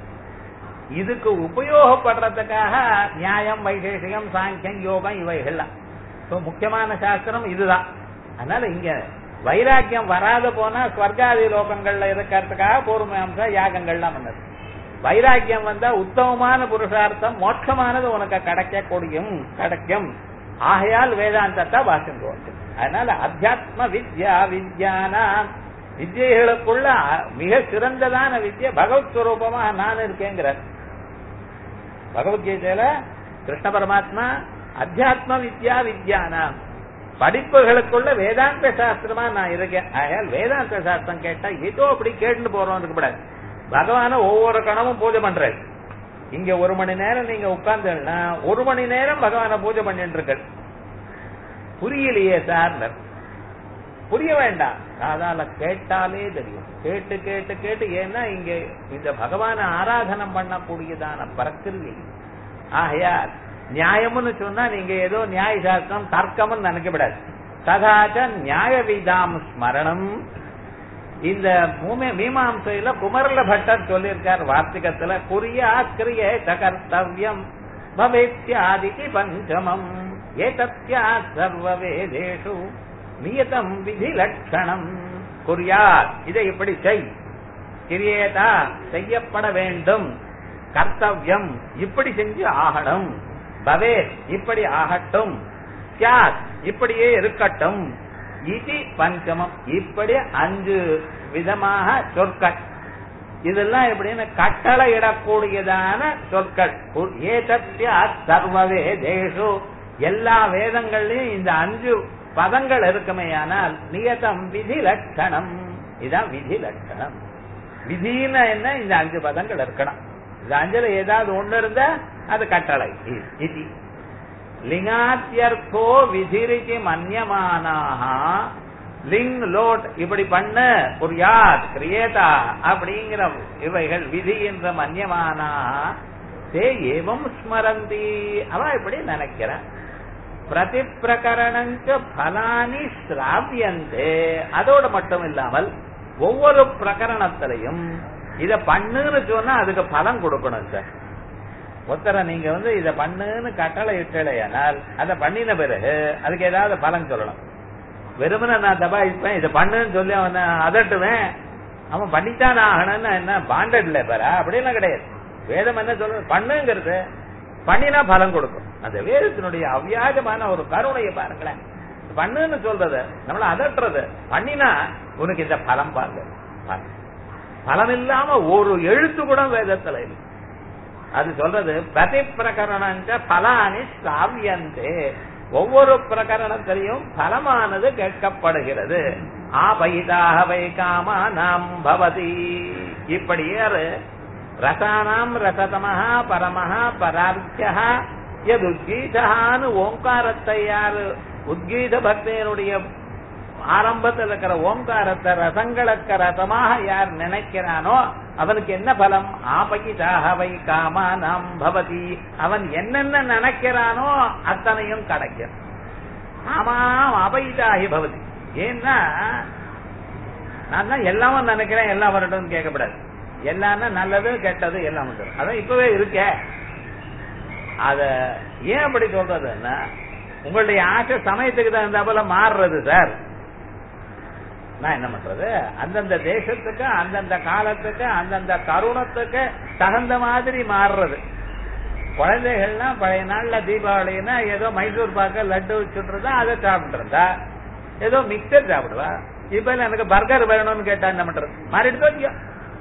இதுக்கு உபயோகப்படுறதுக்காக நியாயம் வைசேஷிகம் சாங்கியம் யோகம் இவைகள்லாம் முக்கியமான சாஸ்திரம் இதுதான் அதனால இங்க வைராக்கியம் வராத போனா ஸ்வர்காதி லோகங்கள்ல இருக்கிறதுக்காக பூர்வமாம்ச யாகங்கள்லாம் பண்ணது வைராக்கியம் வந்தா உத்தமமான புருஷார்த்தம் மோட்சமானது உனக்கு கிடைக்கக்கூடியும் கிடைக்கும் ஆகையால் வேதாந்தத்தை வாசிங்கோ அதனால அத்தியாத்ம வித்யா வித்யானா வித்யைகளுக்குள்ள மிக சிறந்ததான வித்யா பகவத் ஸ்வரூபமா நான் இருக்கேங்கிறார் பகவத்கீதையில கிருஷ்ண பரமாத்மா அத்தியாத்ம வித்யா வித்யானா படிப்புகளுக்குள்ள வேதாந்த சாஸ்திரமா நான் இருக்கேன் ஆகையால் வேதாந்த சாஸ்திரம் கேட்டா ஏதோ அப்படி கேட்டுட்டு போறோம் இருக்கக்கூடாது பகவான ஒவ்வொரு கணமும் பூஜை பண்றாரு இங்க ஒரு மணி நேரம் நீங்க உட்கார்ந்தா ஒரு மணி நேரம் பகவான பூஜை பண்ணிட்டு இருக்க புரியலையே சார் புரிய வேண்டாம் காதால கேட்டாலே தெரியும் கேட்டு கேட்டு கேட்டு ஏன்னா இங்க இந்த பகவான ஆராதனம் பண்ணக்கூடியதான பிரகிருதி ஆகையால் நியாயம்னு சொன்னா நீங்க ஏதோ நியாய சாஸ்திரம் தர்க்கம்னு நினைக்கப்படாது ததாச்ச நியாய விதாம் ஸ்மரணம் இந்த மீமாம்சையில குமரல பட்டர் சொல்லியிருக்கார் வார்த்திகத்துல குறியா கிரியே கர்த்தவியம் பவேத்யாதிக்கு பஞ்சமம் ஏதத்யா சர்வ வேதேஷு நியதம் விதி லட்சணம் குறியார் இதை இப்படி செய் கிரியேதா செய்யப்பட வேண்டும் கர்த்தவியம் இப்படி செஞ்சு ஆகணும் பவே இப்படி ஆகட்டும் சியாத் இப்படியே இருக்கட்டும் இது பஞ்சமம் இப்படி அஞ்சு விதமாக சொற்கள் இதெல்லாம் எப்படின்னு கட்டளை இடக்கூடியதான சொற்கள் ஏதத்யா சர்வவே தேசு எல்லா வேதங்கள்லயும் இந்த அஞ்சு பதங்கள் இருக்குமே ஆனால் நியதம் விதி லட்சணம் இதான் விதி லட்சணம் விதின்னு என்ன இந்த அஞ்சு பதங்கள் இருக்கணும் இந்த அஞ்சுல ஏதாவது ஒண்ணு இருந்தா அது கட்டளை இது லிங்காத்தியர்த்தோ விதிரிக்கு மன்யமானாக லிங் லோட் இப்படி பண்ண ஒரு யாத் கிரியேதா அப்படிங்கிற இவைகள் விதி என்ற மன்யமானாக தே ஏவம் ஸ்மரந்தி அவ இப்படி நினைக்கிறான் பிரதி பிரகரணங்க பலானி சிராவியந்தே அதோடு மட்டும் இல்லாமல் ஒவ்வொரு பிரகரணத்திலையும் இத பண்ணுன்னு சொன்னா அதுக்கு பலன் கொடுக்கணும் சார் ஒருத்தரை நீங்க வந்து இத பண்ணுன்னு கட்டளை இட்டலையானால் அதை பண்ணின பிறகு அதுக்கு ஏதாவது பலன் சொல்லணும் வெறுமனை நான் தபாயிப்பேன் இதை பண்ணுன்னு சொல்லி அவனை அதட்டுவேன் அவன் பண்ணித்தான் ஆகணும்னு என்ன பாண்டட் லேபரா அப்படிலாம் கிடையாது வேதம் என்ன சொல்றது பண்ணுங்கிறது பண்ணினா பலன் கொடுக்கும் அந்த வேதத்தினுடைய அவ்வியாஜமான ஒரு கருணையை பாருங்களேன் பண்ணுன்னு சொல்றது நம்மள அதட்டுறது பண்ணினா உனக்கு இந்த பலம் பாருங்க பலன் இல்லாம ஒரு எழுத்து கூட வேதத்துல இல்லை அது சொல்றது பிரதி பிரகரணங்க பலானி சாவியந்தே ஒவ்வொரு பிரகரணத்திலையும் பலமானது கேட்கப்படுகிறது ஆபைதாக வை காமா நாம் பவதி இப்படியே ரசானாம் ரசதமஹா பரமஹா பரார்த்தியா எது உத்கீதான்னு ஓங்காரத்தை யாரு உத்கீத பக்தியனுடைய ஆரம்பத்தில் இருக்கிற ஓங்காரத்தை ரசங்களுக்கு ரசமாக யார் நினைக்கிறானோ அவனுக்கு என்ன பலம் ஆபகிதாக வை காமா நாம் பவதி அவன் என்னென்ன நினைக்கிறானோ அத்தனையும் கிடைக்கும் ஆமாம் அபயிதாகி பவதி ஏன்னா நான் தான் எல்லாமும் நினைக்கிறேன் எல்லாம் வரட்டும் கேட்கப்படாது எல்லாமே நல்லது கெட்டது எல்லாம் வந்துடும் அதான் இப்பவே இருக்க அத ஏன் அப்படி சொல்றதுன்னா உங்களுடைய ஆசை சமயத்துக்கு தகுந்த போல மாறுறது சார் நான் என்ன பண்றது அந்தந்த தேசத்துக்கு அந்தந்த காலத்துக்கு அந்தந்த தருணத்துக்கு தகுந்த மாதிரி மாறுறது குழந்தைகள்லாம் பழைய நாள்ல தீபாவளினா ஏதோ மைசூர் பாக்க லட்டு சுட்டுறதா அதை சாப்பிட்டு இருந்தா ஏதோ மிக்சர் சாப்பிடுவா இப்ப எனக்கு பர்கர் வேணும்னு கேட்டா என்ன பண்றது மாறிட்டு இல்லையா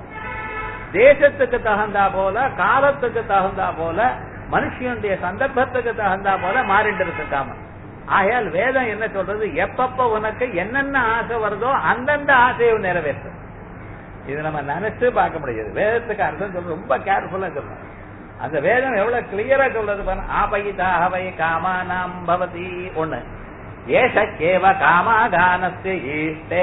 தேசத்துக்கு தகுந்தா போல காலத்துக்கு தகுந்தா போல மனுஷனுடைய சந்தர்ப்பத்துக்கு தகுந்தா போல மாறிட்டு இருக்காம ஆகையால் வேதம் என்ன சொல்றது எப்பப்ப உனக்கு என்னென்ன ஆசை வருதோ அந்தந்த ஆசையை நிறைவேற்றும் இது நம்ம நினைச்சு பார்க்க முடியாது வேதத்துக்கு அர்த்தம் சொல்றது ரொம்ப கேர்ஃபுல்லா சொல்லணும் அந்த வேதம் எவ்வளவு கிளியரா சொல்றது பாருங்க ஆபயிதாகவை காமானாம் பவதி ஒண்ணு ஏஷக்கேவ காமாகானஸ்ய ஈஷ்டே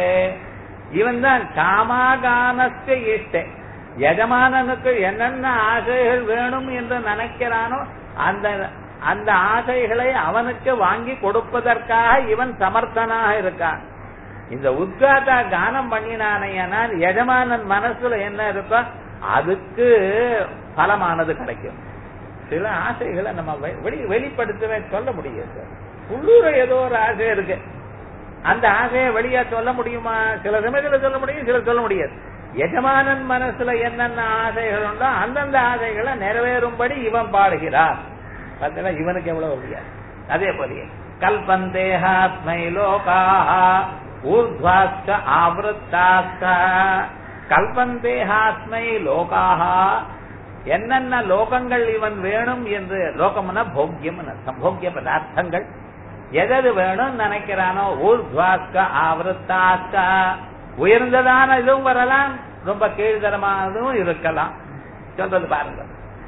இவன் தான் காமாகானஸ்ய ஈஷ்டே எஜமானனுக்கு என்னென்ன ஆசைகள் வேணும் என்று நினைக்கிறானோ அந்த அந்த ஆசைகளை அவனுக்கு வாங்கி கொடுப்பதற்காக இவன் சமர்த்தனாக இருக்கான் இந்த உத்காதா கானம் பண்ணினானையானால் எஜமானன் மனசுல என்ன இருக்கோ அதுக்கு பலமானது கிடைக்கும் சில ஆசைகளை நம்ம வெளி வெளிப்படுத்தவே சொல்ல முடியாது உள்ளூர ஏதோ ஒரு ஆசை இருக்கு அந்த ஆசையை வெளியா சொல்ல முடியுமா சில சமயத்துல சொல்ல முடியும் சில சொல்ல முடியாது எஜமானன் மனசுல என்னென்ன ஆசைகள் உண்டோ அந்தந்த ஆசைகளை நிறைவேறும்படி இவன் பாடுகிறான் பார்த்தீங்கன்னா இவனுக்கு எவ்வளவு முடியாது அதே போல கல்பந்தேகாத்மை லோகாஹ ஊர்த்வாஸ்க ஆவருத்தாஸ்க கல்பந்தேகாத்மை லோகாஹ என்னென்ன லோகங்கள் இவன் வேணும் என்று லோகம்னா போக்கியம் போக்கிய பதார்த்தங்கள் எதது வேணும் நினைக்கிறானோ ஊர்த்வாஸ்க ஆவருத்தாஸ்க உயர்ந்ததான இதுவும் வரலாம் ரொம்ப கீழ்தரமானதும் இருக்கலாம் சொல்றது பாருங்க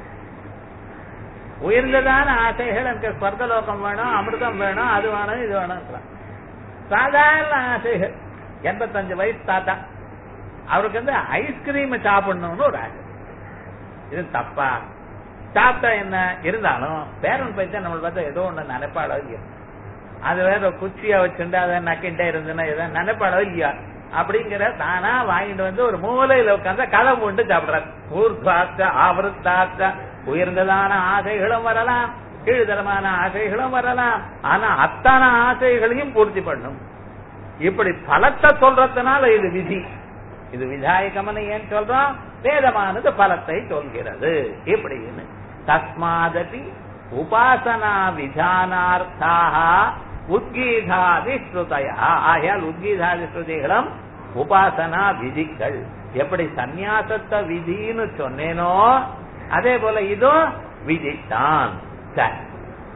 உயர்ந்ததான ஆசைகள் எனக்கு ஸ்வர்கலோகம் வேணும் அமிர்தம் வேணும் அது வேணும் இது வேணும் சாதாரண ஆசைகள் எண்பத்தஞ்சு வயசு தாத்தா அவருக்கு வந்து ஐஸ்கிரீம் சாப்பிடணும்னு ஒரு ஆசை இது தப்பா சாப்பிட்டா என்ன இருந்தாலும் பேரன் பைத்தா நம்ம பார்த்தா ஏதோ ஒண்ணு நினைப்பாடோ இல்லையா அது வேற குச்சியா வச்சுட்டு அதை நக்கிட்டே இருந்துன்னா ஏதோ நினைப்பாடோ இல்லையா அப்படிங்கிற தானா வாங்கிட்டு வந்து ஒரு மூலையில உட்காந்து கதை போட்டு சாப்பிடுறாரு ஊர்தாக்க ஆவருத்தாக்க உயர்ந்ததான ஆசைகளும் வரலாம் கீழ்தரமான ஆசைகளும் வரலாம் ஆனா அத்தனை ஆசைகளையும் பூர்த்தி பண்ணும் இப்படி பலத்தை சொல்றதுனால இது விதி இது விதாயகமனை ஏன் சொல்றோம் வேதமானது பலத்தை சொல்கிறது இப்படின்னு தஸ்மாதபி உபாசனா விதானார்த்தாக உத்கீதாதி ஸ்ருதயா ஆகையால் உத்கீதாதி ஸ்ருதிகளும் உபாசனா விதிகள் எப்படி சந்நியாசத்தை விதின்னு சொன்னேனோ அதே போல இதுவும் விதித்தான் சரி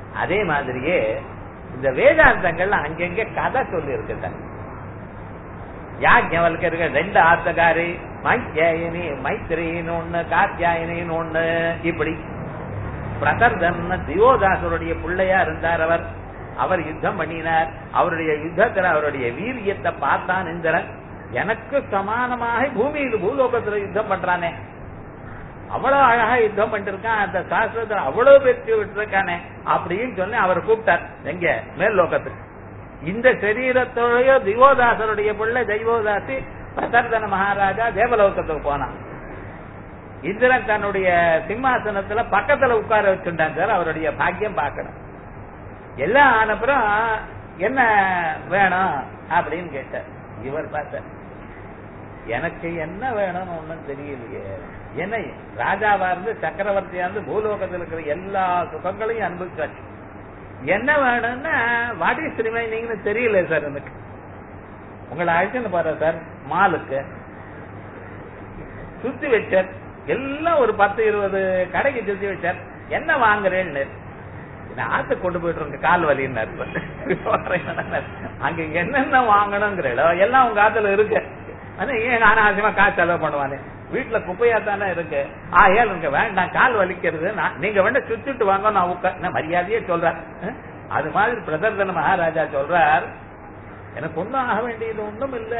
அதே மாதிரியே இந்த வேதாந்தங்கள்ல அங்கங்க கதை சொல்லி இருக்குங்க யாஜ்ஞவல்கர்கள் ரெண்டு ஆத்தகாரி மைத்யாயினி மைத்திரின்னு ஒண்ணு காத்தியாயினின்னு ஒண்ணு இப்படி பிரகர்தன் தியோதாசருடைய பிள்ளையா இருந்தார் அவர் அவர் யுத்தம் பண்ணினார் அவருடைய யுத்தத்துல அவருடைய வீரியத்தை பார்த்தான் இந்திரன் எனக்கு சமானமாக பூமியில் பூலோகத்துல யுத்தம் பண்றானே அவ்வளவு அழகா யுத்தம் பண்ணிருக்கான் அந்த சாஸ்திரத்துல அவ்வளவு வெற்றி விட்டுருக்கானே அப்படின்னு சொல்லி அவர் கூப்பிட்டார் எங்க மேல் லோகத்துக்கு இந்த சரீரத்தோடைய திவோதாசருடைய பிள்ளை தெய்வோதாசி பிரதர்தன மகாராஜா தேவலோகத்துக்கு போனான் இந்திரன் தன்னுடைய சிம்மாசனத்துல பக்கத்துல உட்கார வச்சுட்டான் சார் அவருடைய பாக்கியம் பார்க்கணும் எல்லாம் ஆனப்புறம் என்ன வேணும் அப்படின்னு கேட்டார் இவர் பார்த்தார் எனக்கு என்ன வேணும்னு ஒண்ணும் தெரியலையே என்ன ராஜாவா இருந்து சக்கரவர்த்தியா இருந்து பூலோகத்தில் இருக்கிற எல்லா சுகங்களையும் அனுபவிச்சாச்சு என்ன வேணும்னா வாட் இஸ் ரிமைனிங்னு தெரியல சார் எனக்கு உங்களை அழைச்சுன்னு போற சார் மாலுக்கு சுத்தி வச்சார் எல்லாம் ஒரு பத்து இருபது கடைக்கு சுத்தி வச்சார் என்ன வாங்குறேன்னு நான் ஆத்து கொண்டு போயிட்டு இருக்க கால் வலின்னாரு அங்க என்னென்ன வாங்கணுங்கிறோ எல்லாம் உங்க ஆத்துல இருக்கு ஆனா ஏன் அனாவசியமா காசு செலவு பண்ணுவானே வீட்டுல குப்பையா தானே இருக்கு ஆ ஏன் எனக்கு வேண்டாம் கால் வலிக்கிறது நான் நீங்க வேண்ட சுத்திட்டு வாங்க நான் உட்கா நான் மரியாதையே சொல்றேன் அஹ், அது மாதிரி பிரதர்தன மகாராஜா சொல்றார் எனக்கு ஒண்ணும் ஆக வேண்டியது ஒண்ணும் இல்ல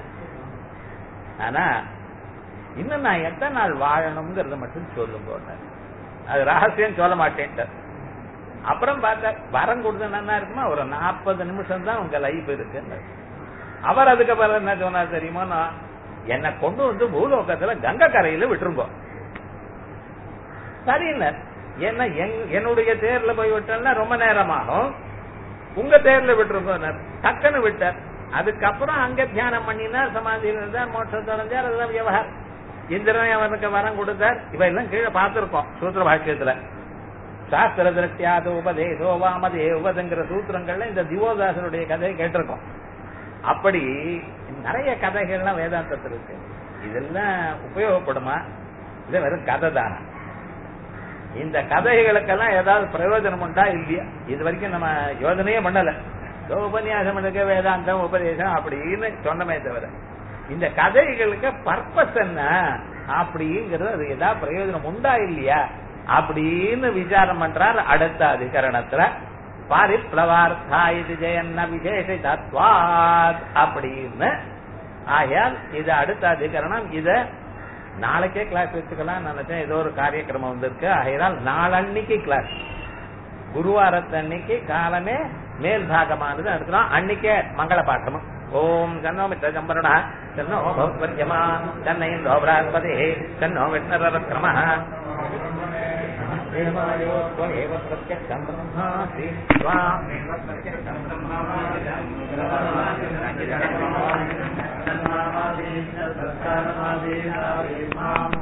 ஆனா இன்னும் நான் எத்தனை நாள் வாழணுங்கிறத மட்டும் சொல்லுங்க அது ரகசியம் சொல்ல மாட்டேன்ட்டார் அப்புறம் பார்த்தா வரம் கொடுத்தா என்ன இருக்குமா ஒரு நாற்பது நிமிஷம் தான் உங்க லைஃப் இருக்கு அவர் அதுக்கப்புறம் என்ன சொன்னார் தெரியுமா நான் என்னை கொண்டு வந்து பூலோகத்துல கங்கை கரையில விட்டுருங்க சரிங்க என்ன எங்- என்னுடைய தேர்ல போய் விட்டேன்னா ரொம்ப நேரம் ஆகும் உங்க தேர்ல விட்டுருங்க டக்குன்னு விட்டார் அதுக்கப்புறம் அங்க தியானம் பண்ணினார் சமாதியில் இருந்தார் மோட்சத்தை அடைஞ்சார் அதுதான் விவகாரம் இந்திரன் அவனுக்கு வரம் கொடுத்தார் இவ எல்லாம் கீழே பார்த்திருக்கோம் சூத்திர பாஷ்யத்துல சாஸ்திர திருஷ்டியாது உபதேசோ வாமதே உபதங்கிற சூத்திரங்கள்ல இந்த திவோதாசனுடைய கதையை கேட்டிருக்கோம் அப்படி நிறைய கதைகள்லாம் வேதாந்தத்தில் இருக்கு இதெல்லாம் உபயோகப்படுமா இது வெறும் கதை தானே இந்த கதைகளுக்கெல்லாம் ஏதாவது பிரயோஜனம் உண்டா இல்லையா இது வரைக்கும் நம்ம யோசனையே பண்ணல இதோ உபன்யாசம் எடுக்க வேதாந்தம் உபதேசம் அப்படின்னு சொன்னமே தவிர இந்த கதைகளுக்கு பர்பஸ் என்ன அப்படிங்கிறது அது ஏதாவது பிரயோஜனம் உண்டா இல்லையா அப்படின்னு விசாரம் பண்றார் அடுத்த அதிகரணத்துல பாரிப்ளவார்த்தா இது ஜெயன்ன விசேஷ தத்வாத் அப்படின்னு ஆகையால் இது அடுத்த அதிகரணம் இத நாளைக்கே கிளாஸ் வச்சுக்கலாம் நினைச்சேன் ஏதோ ஒரு காரியக்கிரமம் வந்திருக்கு ஆகையால் நாளன்னைக்கு கிளாஸ் குருவாரத்தன்னைக்கு காலமே மேல் பாகமானது எடுக்கிறோம் அன்னைக்கே மங்கள பாட்டமும் ஓம் சன்னோ மித்த சம்பரணா சன்னோ பௌத்வர்யமா சன்னை தோபராஸ்பதே சன்னோ விஷ்ணரக்ரம தேவாயோ त्वमेव प्रत्यक्षं ब्रह्मासि त्वामेव प्रत्यक्षं ब्रह्मासि